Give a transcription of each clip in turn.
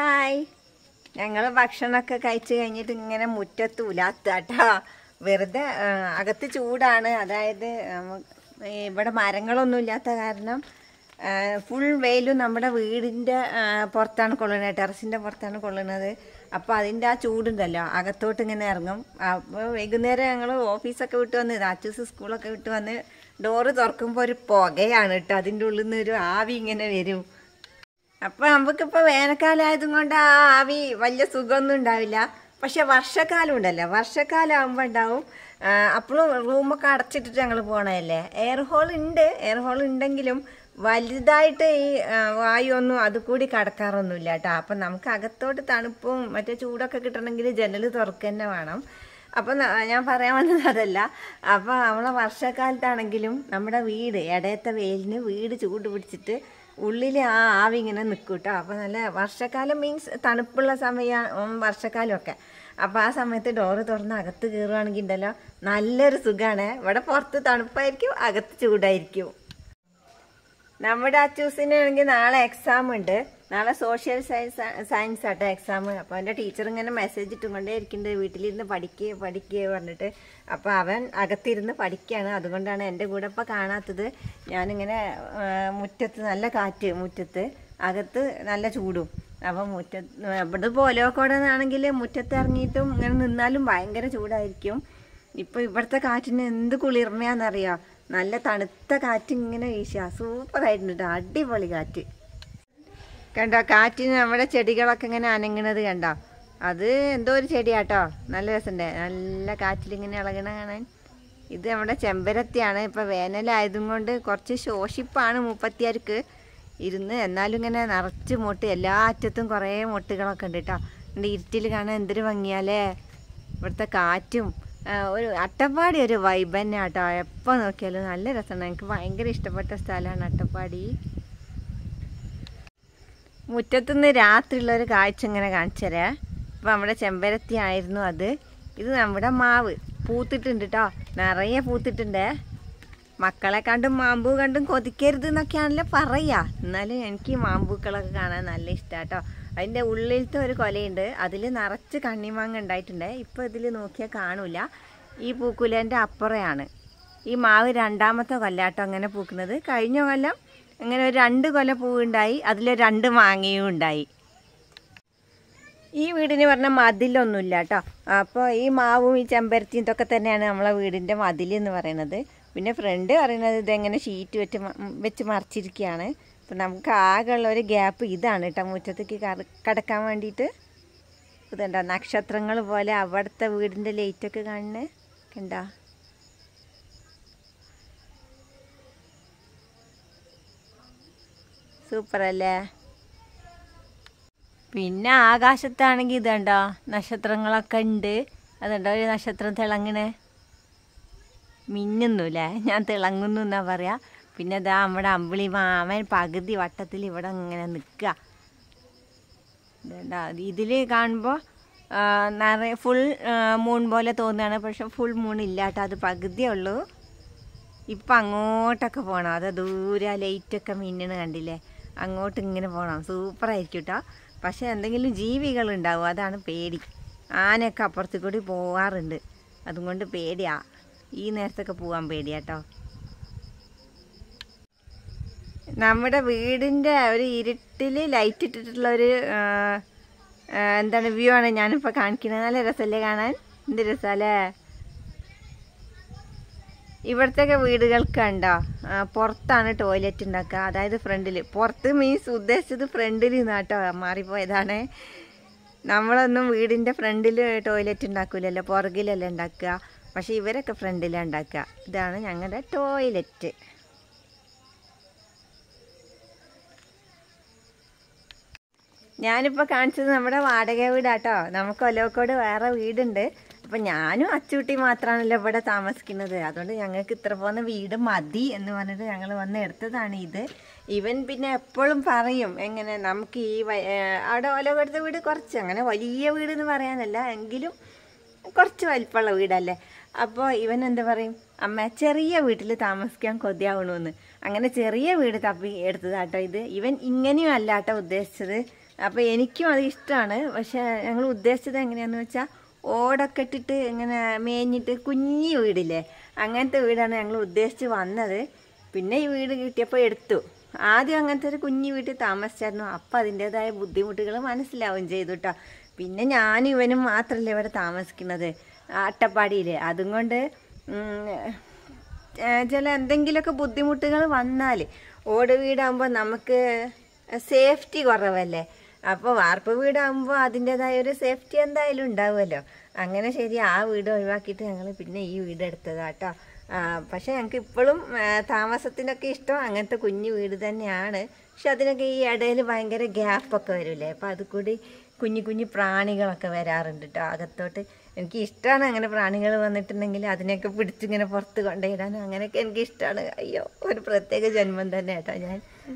Hi ഞങ്ങൾ ഭക്ഷണമൊക്കെ കഴിച്ച് കഴിഞ്ഞിട്ട് ഇങ്ങനെ മുറ്റത്ത് ഉലാത്താട്ടോ വെറുതെ ആ, അകത്ത് ചൂടാണ് അതായത് നമ്മ- ഈ ഇവിടെ മരങ്ങളൊന്നും ഇല്ലാത്ത കാരണം ഫുൾ വെയിലും നമ്മുടെ വീടിൻ്റെ ആ, പുറത്താണ് കൊള്ളുന്നത് ടെറസിൻ്റെ പുറത്താണ് കൊള്ളുന്നത് അപ്പോൾ അതിൻ്റെ ആ ചൂടുണ്ടല്ലോ അകത്തോട്ട് ഇങ്ങനെ ഇറങ്ങും അപ്പോൾ വൈകുന്നേരം ഞങ്ങൾ ഓഫീസൊക്കെ വിട്ട് വന്ന് അച്ചൂസ് സ്കൂളൊക്കെ വിട്ട് വന്ന് ഡോറ് തുറക്കുമ്പോൾ ഒരു പുകയാണ് കേട്ടോ അതിൻ്റെ ഉള്ളിൽ നിന്ന് ഒരു ആവി ഇങ്ങനെ വരും അപ്പൊ നമുക്കിപ്പോ വേനൽക്കാലം ആയതും കൊണ്ട് ആ ആവി വലിയ സുഖമൊന്നും ഉണ്ടാവില്ല പക്ഷെ വർഷക്കാലം ഉണ്ടല്ലോ വർഷക്കാലം ആകുമ്പോൾ ഉണ്ടാവും അപ്പോഴും റൂമൊക്കെ അടച്ചിട്ടിട്ട് ഞങ്ങൾ പോകണതല്ലേ എയർ ഹോൾ ഉണ്ട് എയർ ഹോൾ ഉണ്ടെങ്കിലും വലുതായിട്ട് ഈ ആ, വായു ഒന്നും അത് കൂടി കടക്കാറൊന്നുമില്ല കേട്ടോ അപ്പം നമുക്ക് അകത്തോട്ട് തണുപ്പും മറ്റേ ചൂടൊക്കെ കിട്ടണമെങ്കിൽ ജനൽ തുറക്കുക തന്നെ വേണം അപ്പം ന- ഞാൻ പറയാൻ വന്നത് അതല്ല അപ്പം നമ്മളെ വർഷക്കാലത്താണെങ്കിലും നമ്മുടെ വീട് ഇടയത്തെ വെയിലിന് വീട് ചൂട് പിടിച്ചിട്ട് ഉള്ളിൽ ആ ആവി ഇങ്ങനെ നിൽക്കും കേട്ടോ അപ്പോൾ നല്ല വർഷക്കാലം മീൻസ് തണുപ്പുള്ള സമയം വർഷക്കാലമൊക്കെ അപ്പോൾ ആ സമയത്ത് ഡോറ് തുറന്ന് അകത്ത് കയറുവാണെങ്കിൽ ഉണ്ടല്ലോ നല്ലൊരു സുഖമാണ് ഇവിടെ പുറത്ത് തണുപ്പായിരിക്കും അകത്ത് ചൂടായിരിക്കും നമ്മുടെ അച്ചൂസിനാണെങ്കിൽ നാളെ എക്സാം ഉണ്ട് നാളെ സോഷ്യൽ സയൻസ് സയൻസ് ആട്ടോ എക്സാം അപ്പോൾ അവൻ്റെ ടീച്ചർ ഇങ്ങനെ മെസ്സേജ് ഇട്ടുകൊണ്ടേ ഇരിക്കുന്നുണ്ട് വീട്ടിലിരുന്ന് പഠിക്കുക പഠിക്കുക പറഞ്ഞിട്ട് അപ്പോൾ അവൻ അകത്തിരുന്ന് പഠിക്കുകയാണ് അതുകൊണ്ടാണ് എൻ്റെ കൂടെ ഇപ്പോൾ കാണാത്തത് ഞാനിങ്ങനെ ആ, മുറ്റത്ത് നല്ല കാറ്റ് മുറ്റത്ത് അകത്ത് നല്ല ചൂടും അപ്പം മുറ്റത്ത് ഇവിടെ പോലോക്കോടെ ആണെങ്കിൽ മുറ്റത്ത് ഇറങ്ങിയിട്ടും ഇങ്ങനെ നിന്നാലും ഭയങ്കര ചൂടായിരിക്കും ഇപ്പൊ ഇവിടുത്തെ കാറ്റിന് എന്ത് കുളിർമയാന്നറിയോ നല്ല തണുത്ത കാറ്റ് ഇങ്ങനെ വീശുക സൂപ്പർ ആയിട്ടുണ്ട് ട്ടോ. അടിപൊളി കാറ്റ് കണ്ടോ കാറ്റിന് നമ്മുടെ ചെടികളൊക്കെ ഇങ്ങനെ അനങ്ങണത് കണ്ടോ അത് എന്തോ ഒരു ചെടിയാട്ടോ നല്ല രസമുണ്ട് നല്ല കാറ്റിലിങ്ങനെ ഇളകണ കാണാൻ ഇത് നമ്മുടെ ചെമ്പരത്തിയാണ് ഇപ്പൊ വേനലായതും കൊണ്ട് കുറച്ച് ശോഷിപ്പാണ് മുപ്പത്തിയാർക്ക് ഇരുന്ന് എന്നാലും ഇങ്ങനെ നിറച്ച് മൊട്ട് എല്ലാ അറ്റത്തും കുറേ മൊട്ടുകളൊക്കെ ഉണ്ട് കേട്ടോ എൻ്റെ ഇരുട്ടിൽ കാണാൻ എന്തൊരു ഭംഗിയാലേ ഇവിടുത്തെ കാറ്റും ആ, ഒരു അട്ടപ്പാടി ഒരു വൈബ് തന്നെ കേട്ടോ എപ്പോൾ നോക്കിയാലും നല്ല രസമാണ് എനിക്ക് ഭയങ്കര ഇഷ്ടപ്പെട്ട സ്ഥലമാണ് അട്ടപ്പാടി മുറ്റത്തുനിന്ന് രാത്രിയുള്ള ഒരു കാഴ്ച ഇങ്ങനെ കാണിച്ചു തരാം ഇപ്പം നമ്മുടെ ചെമ്പരത്തി ആയിരുന്നു അത് ഇത് നമ്മുടെ മാവ് പൂത്തിട്ടുണ്ട് കേട്ടോ നിറയെ പൂത്തിട്ടുണ്ട് മക്കളെ കണ്ടും മാമ്പൂ കണ്ടും കൊതിക്കരുത് എന്നൊക്കെയാണല്ലോ പറയാ എന്നാലും എനിക്ക് ഈ മാമ്പൂക്കളൊക്കെ കാണാൻ നല്ല ഇഷ്ടമാണ് കേട്ടോ അതിൻ്റെ ഉള്ളിലത്തെ ഒരു കൊലയുണ്ട് അതിൽ നിറച്ച് കണ്ണിമാങ്ങ ഉണ്ടായിട്ടുണ്ട് ഇപ്പോൾ ഇതിൽ നോക്കിയാൽ കാണൂല ഈ പൂക്കുലേൻ്റെ അപ്പുറയാണ് ഈ മാവ് രണ്ടാമത്തെ കൊല്ലാട്ടോ അങ്ങനെ പൂക്കുന്നത് കഴിഞ്ഞ കൊല്ലം അങ്ങനെ ഒരു രണ്ട് കൊല പൂവുണ്ടായി അതിൽ രണ്ട് മാങ്ങയും ഉണ്ടായി ഈ വീടിന് പറഞ്ഞ മതിലൊന്നുമില്ല കേട്ടോ അപ്പോൾ ഈ മാവും ഈ ചെമ്പരത്തിയും ഇതൊക്കെ തന്നെയാണ് നമ്മളെ വീടിൻ്റെ മതിൽ എന്ന് പറയുന്നത് പിന്നെ ഫ്രണ്ട് പറയുന്നത് ഇതെങ്ങനെ ഷീറ്റ് വെച്ച് മ- വെച്ച് മറിച്ചിരിക്കുകയാണ് അപ്പം നമുക്ക് ആകെയുള്ള ഒരു ഗ്യാപ്പ് ഇതാണ് കേട്ടോ മുറ്റത്തേക്ക് കറ- കടക്കാൻ വേണ്ടിയിട്ട് ഇതുണ്ടോ നക്ഷത്രങ്ങൾ പോലെ അവിടുത്തെ വീടിൻ്റെ ലൈറ്റൊക്കെ കാണുന്നത് കണ്ടോ സൂപ്പർ അല്ലേ പിന്നെ ആകാശത്താണെങ്കിൽ ഇതുണ്ടോ നക്ഷത്രങ്ങളൊക്കെ ഉണ്ട് അതുണ്ടോ ഒരു നക്ഷത്രം തിളങ്ങണേ മിന്നുന്നുല്ലേ ഞാൻ തിളങ്ങുന്നു എന്നാ പറയാ പിന്നെ ഇതാ നമ്മുടെ അമ്പിളി മാമൻ പകുതി വട്ടത്തിൽ ഇവിടെ ഇങ്ങനെ നിൽക്കുക ഇതുണ്ടോ ഇതിൽ കാണുമ്പോൾ നിറയെ ഫുൾ മൂൺ പോലെ തോന്നുകയാണ് പക്ഷെ ഫുൾ മൂൺ ഇല്ല കേട്ടോ അത് പകുതിയേ ഉള്ളൂ ഇപ്പം അങ്ങോട്ടൊക്കെ പോകണം അത് ദൂരെ ആ ലൈറ്റൊക്കെ മിന്നണ് കണ്ടില്ലേ അങ്ങോട്ട് ഇങ്ങനെ പോകണം സൂപ്പറായിരിക്കും കേട്ടോ പക്ഷെ എന്തെങ്കിലും ജീവികൾ ഉണ്ടാവും അതാണ് പേടി ആനയൊക്കെ അപ്പുറത്ത് കൂടി പോവാറുണ്ട് അതുകൊണ്ട് പേടിയാ ഈ നേരത്തൊക്കെ പോവാൻ പേടിയാ കേട്ടോ നമ്മുടെ വീടിൻ്റെ ഒരു ഇരുട്ടിൽ ലൈറ്റ് ഇട്ടിട്ടുള്ള ഒരു ആ, ആ, എന്താണ് വ്യൂ ആണ് ഞാനിപ്പോൾ കാണിക്കുന്നത് നല്ല രസമല്ലേ കാണാൻ എന്ത് രസമല്ലേ ഇവിടത്തെയൊക്കെ വീടുകൾക്ക് കണ്ടോ ആ, പുറത്താണ് ടോയ്ലറ്റ് ഉണ്ടാക്കുക അതായത് ഫ്രണ്ടിൽ പുറത്ത് മീൻസ് ഉദ്ദേശിച്ചത് ഫ്രണ്ടിൽ നിന്നാട്ടോ മാറിപ്പോയതാണ് നമ്മളൊന്നും വീടിൻ്റെ ഫ്രണ്ടിൽ ടോയ്ലറ്റ് ഉണ്ടാക്കൂലല്ലോ പുറകിലല്ലേ ഉണ്ടാക്കുക പക്ഷെ ഇവരൊക്കെ ഫ്രണ്ടിലാണ് ഉണ്ടാക്കുക ഇതാണ് ഞങ്ങളുടെ ടോയ്ലറ്റ് ഞാനിപ്പോൾ കാണിച്ചത് നമ്മുടെ വാടക വീടാട്ടോ നമുക്ക് ഒലോക്കോട് വേറെ വീടുണ്ട് അപ്പം ഞാനും അച്ചൂട്ടി മാത്രമാണല്ലോ ഇവിടെ താമസിക്കുന്നത് അതുകൊണ്ട് ഞങ്ങൾക്ക് ഇത്ര പോകുന്ന വീട് മതി എന്ന് പറഞ്ഞിട്ട് ഞങ്ങൾ വന്ന് എടുത്തതാണ് ഇത് ഇവൻ പിന്നെ എപ്പോഴും പറയും എങ്ങനെ നമുക്ക് ഈ വ- ഏഹ് അവിടെ ഒലോക്കടുത്ത വീട് കുറച്ച് അങ്ങനെ വലിയ വീട് എന്ന് പറയാനല്ല എങ്കിലും കുറച്ച് വലിപ്പമുള്ള വീടല്ലേ അപ്പോൾ ഇവൻ എന്താ പറയും അമ്മ ചെറിയ വീട്ടിൽ താമസിക്കാൻ കൊതിയാവണമെന്ന് അങ്ങനെ ചെറിയ വീട് തപ്പി എടുത്തതാട്ടോ ഇത് ഇവൻ ഇങ്ങനെയും അല്ല കേട്ടോ ഉദ്ദേശിച്ചത് അപ്പോൾ എനിക്കും അത് ഇഷ്ടമാണ് പക്ഷെ ഞങ്ങൾ ഉദ്ദേശിച്ചത് എങ്ങനെയാന്ന് വെച്ചാൽ ഓടൊക്കെ ഇട്ടിട്ട് ഇങ്ങനെ മേഞ്ഞിട്ട് കുഞ്ഞി വീടില്ലേ അങ്ങനത്തെ വീടാണ് ഞങ്ങൾ ഉദ്ദേശിച്ച് വന്നത് പിന്നെ ഈ വീട് കിട്ടിയപ്പോൾ എടുത്തു ആദ്യം അങ്ങനത്തെ ഒരു കുഞ്ഞു വീട്ടിൽ താമസിച്ചായിരുന്നു അപ്പം അതിൻ്റെതായ ബുദ്ധിമുട്ടുകൾ മനസ്സിലാവുകയും ചെയ്തു കേട്ടോ പിന്നെ ഞാനും ഇവനും മാത്രമല്ല ഇവിടെ താമസിക്കുന്നത് അട്ടപ്പാടിയിൽ അതും കൊണ്ട് ഉം, ഏഹ് ചില എന്തെങ്കിലുമൊക്കെ ബുദ്ധിമുട്ടുകൾ വന്നാൽ ഓട് വീടാകുമ്പോൾ നമുക്ക് സേഫ്റ്റി കുറവല്ലേ അപ്പോൾ വാർപ്പ് വീടാകുമ്പോൾ അതിൻ്റെതായ ഒരു സേഫ്റ്റി എന്തായാലും ഉണ്ടാവുമല്ലോ അങ്ങനെ ശരി ആ വീട് ഒഴിവാക്കിയിട്ട് ഞങ്ങൾ പിന്നെ ഈ വീട് എടുത്തതാട്ടോ പക്ഷേ ഞങ്ങൾക്ക് ഇപ്പോഴും താമസത്തിനൊക്കെ ഇഷ്ടം അങ്ങനത്തെ കുഞ്ഞു വീട് തന്നെയാണ് പക്ഷെ അതിനൊക്കെ ഈ ഇടയിൽ ഭയങ്കര ഗ്യാപ്പൊക്കെ വരില്ലേ അപ്പോൾ അത് കൂടി കുഞ്ഞു കുഞ്ഞു പ്രാണികളൊക്കെ വരാറുണ്ട് കേട്ടോ അകത്തോട്ട് എനിക്ക് ഇഷ്ടമാണ് അങ്ങനെ പ്രാണികൾ വന്നിട്ടുണ്ടെങ്കിൽ അതിനെയൊക്കെ പിടിച്ചിങ്ങനെ പുറത്ത് കൊണ്ടുപോയിടാനും അങ്ങനെയൊക്കെ എനിക്ക് ഇഷ്ടമാണ് അയ്യോ ഒരു പ്രത്യേക ജന്മം തന്നെ കേട്ടോ ഞാൻ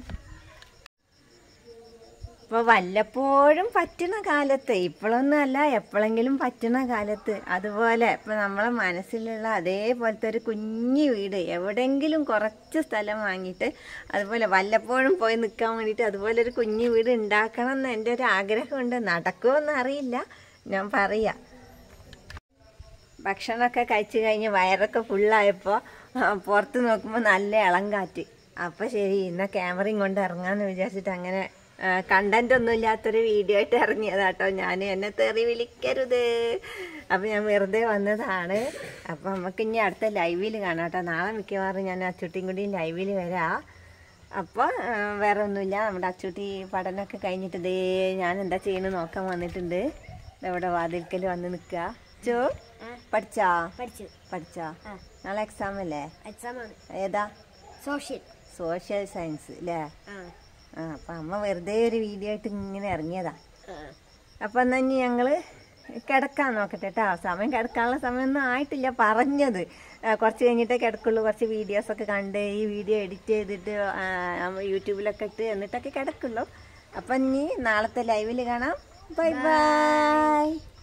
ഇപ്പോൾ വല്ലപ്പോഴും പറ്റുന്ന കാലത്ത് ഇപ്പോഴൊന്നും അല്ല എപ്പോഴെങ്കിലും പറ്റുന്ന കാലത്ത് അതുപോലെ ഇപ്പം നമ്മളെ മനസ്സിലുള്ള അതേപോലത്തെ ഒരു കുഞ്ഞു വീട് എവിടെയെങ്കിലും കുറച്ച് സ്ഥലം വാങ്ങിയിട്ട് അതുപോലെ വല്ലപ്പോഴും പോയി നിൽക്കാൻ വേണ്ടിയിട്ട് അതുപോലെ ഒരു കുഞ്ഞു വീട് ഉണ്ടാക്കണം എന്ന് എൻ്റെ ഒരു ആഗ്രഹമുണ്ട് നടക്കുമോയെന്ന് അറിയില്ല ഞാൻ പറയാം ഭക്ഷണമൊക്കെ കഴിച്ച് കഴിഞ്ഞ് വയറൊക്കെ ഫുള്ളായപ്പോൾ പുറത്ത് നോക്കുമ്പോൾ നല്ല ഇളം കാറ്റ് അപ്പോൾ ശരി ഇന്ന് ക്യാമറയും കൊണ്ട് ഇറങ്ങാമെന്ന് വിചാരിച്ചിട്ട് അങ്ങനെ കണ്ടന്റ് ഒന്നും ഇല്ലാത്തൊരു വീഡിയോ ആയിട്ട് ഇറങ്ങിയതാട്ടോ ഞാൻ എന്നെ തെറി വിളിക്കരുത് അപ്പം ഞാൻ വെറുതെ വന്നതാണ് അപ്പം നമുക്ക് ഇനി അടുത്ത ലൈവിൽ കാണാം കേട്ടോ നാളെ മിക്കവാറും ഞാൻ അച്ചുട്ടിയും കൂടി ലൈവിൽ വരാം അപ്പോൾ വേറെ ഒന്നുമില്ല നമ്മുടെ അച്ചുട്ടി പഠനമൊക്കെ കഴിഞ്ഞിട്ട് ദേ ഞാൻ എന്താ ചെയ്യുന്നത് നോക്കാൻ വന്നിട്ടുണ്ട് ഇവിടെ വാതിൽക്കൽ വന്ന് നിൽക്കുക ചോ പഠിച്ചാ പഠിച്ചു പഠിച്ചാ ആ. നാളെ എക്സാം അല്ലേ എക്സാമാണ് ഏതാ സോഷ്യൽ സോഷ്യൽ സയൻസ് അല്ലേ ആ ആ അപ്പം അമ്മ വെറുതെ ഒരു വീഡിയോ ആയിട്ട് ഇങ്ങനെ ഇറങ്ങിയതാ ആ. അപ്പം എന്നാ ഇനി ഞങ്ങൾ കിടക്കാൻ നോക്കട്ടെ കേട്ടോ സമയം കിടക്കാനുള്ള സമയമൊന്നും ആയിട്ടില്ല പറഞ്ഞത് ആ, കുറച്ച് കഴിഞ്ഞിട്ടേ കിടക്കുള്ളൂ കുറച്ച് വീഡിയോസൊക്കെ കണ്ട് ഈ വീഡിയോ എഡിറ്റ് ചെയ്തിട്ട് ആ, നമ്മ യൂട്യൂബിലൊക്കെ ഇട്ട് എന്നിട്ടൊക്കെ കിടക്കുള്ളൂ അപ്പം ഇനി നാളത്തെ ലൈവിൽ കാണാം ബൈ ബൈ